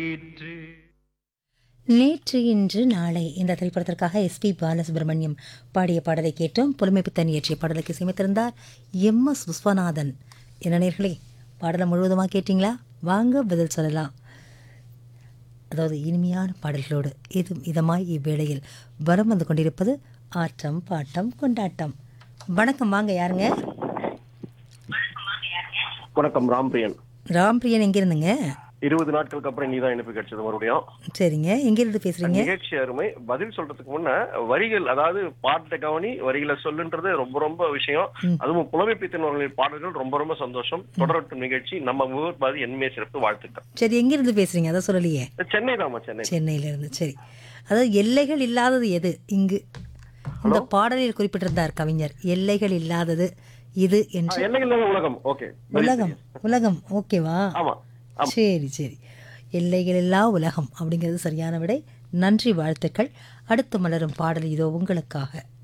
நேற்று நேற்று இன்று நாளை இந்த திரைப்படத்திற்காக எஸ்பி பாலசுப்ரமணியம் பாடிய பாடலை கேட்டோம் புலமைப்பித்தன் இயற்றிய பாடலுக்கு இசையமைத்திருந்தார் எம் எஸ் விஸ்வநாதன் என்ன நேர்களே பாடலை முழுவதுமாக கேட்டிங்களா வாங்க பதில் சொல்லலாம் அதாவது இனிமையான பாடல்களோடு இது இதமாய் இவ்வேளையில் வரம் வந்து கொண்டிருப்பது ஆட்டம் பாட்டம் கொண்டாட்டம் வணக்கம் வாங்க யாருங்க வணக்கம் ராம்பிரியன் ராம்பிரியன் எங்கிருந்துங்க இருபது நாட்களுக்கு அப்புறம் நீதான் இணைப்பு கிடைச்சது மறுபடியும் சரிங்க எங்கிருந்து பேசுறீங்க நிகழ்ச்சி அருமை பதில் சொல்றதுக்கு முன்ன வரிகள் அதாவது பாட்டை கவனி வரிகளை சொல்லுன்றது ரொம்ப ரொம்ப விஷயம் அதுவும் புலமைப்பித்தனவர்களின் பாடல்கள் ரொம்ப ரொம்ப சந்தோஷம் தொடரட்டும் நிகழ்ச்சி நம்ம முகப்பாதி என்மே சிறப்பு வாழ்த்துக்கள் சரி எங்கிருந்து பேசுறீங்க அதை சொல்லலையே சென்னை தாமா சென்னை சென்னையில இருந்து சரி அதாவது எல்லைகள் இல்லாதது எது இங்கு இந்த பாடலில் குறிப்பிட்டிருந்தார் கவிஞர் எல்லைகள் இல்லாதது இது என்று எல்லைகள் இல்லாத உலகம் ஓகே உலகம் உலகம் ஓகேவா ஆமா சரி சரி எல்லைகள் இல்லா உலகம் அப்படிங்கிறது சரியான விடை நன்றி வாழ்த்துக்கள் அடுத்து மலரும் பாடல் இதோ உங்களுக்காக